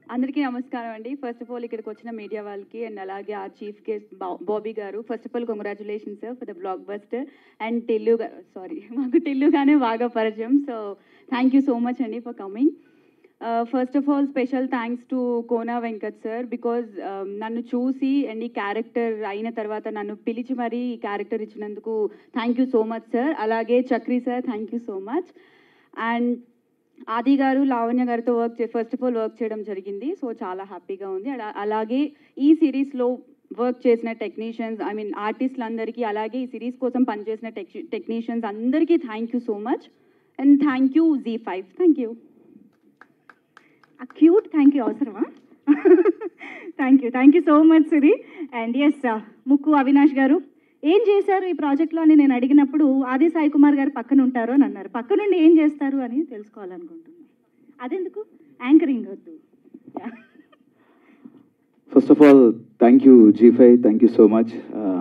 అందరికీ నమస్కారం అండి ఫస్ట్ ఆఫ్ ఆల్ ఇక్కడికి వచ్చిన మీడియా వాళ్ళకి అండ్ అలాగే ఆ chief guest Bobby garu first of all congratulations sir for the blockbuster and Tillu sorry మాకు టిల్లుగానే బాగా పరిచయం so thank you so much అండి for coming first of all special thanks to Kona Venkat sir because నన్ను చూసి అండ్ ఈ క్యారెక్టర్ అయిన తర్వాత నన్ను పిలిచి మరీ ఈ క్యారెక్టర్ ఇచ్చినందుకు thank you so much sir అలాగే Chakri sir thank you so much and Aadi garu Lavanya గారితో వర్క్ చే ఫస్ట్ ఆఫ్ ఆల్ వర్క్ చేయడం జరిగింది సో చాలా హ్యాపీగా ఉంది అలా- అలాగే ఈ సిరీస్లో వర్క్ చేసిన టెక్నీషియన్స్ ఐ మీన్ ఆర్టిస్టులు అందరికీ అలాగే ఈ సిరీస్ కోసం పనిచేసిన టెక్ టెక్నీషియన్స్ అందరికీ thank you so much and thank you Zee five thank you ఆ క్యూట్ థ్యాంక్ యూ అవసరమా thank you thank you so much Siri and ఎస్ ముక్కు అవినాష్ గారు ఏం చేశారు ఈ ప్రాజెక్ట్లో అని నేను అడిగినప్పుడు ఆది సాయి కుమార్ గారు పక్కన ఉంటారు అని అన్నారు పక్క నుండి ఏం చేస్తారు అని తెలుసుకోవాలనుకుంటున్నాను అదెందుకు యాంకరింగ్ వద్దు first of all thank you Zee five thank you so much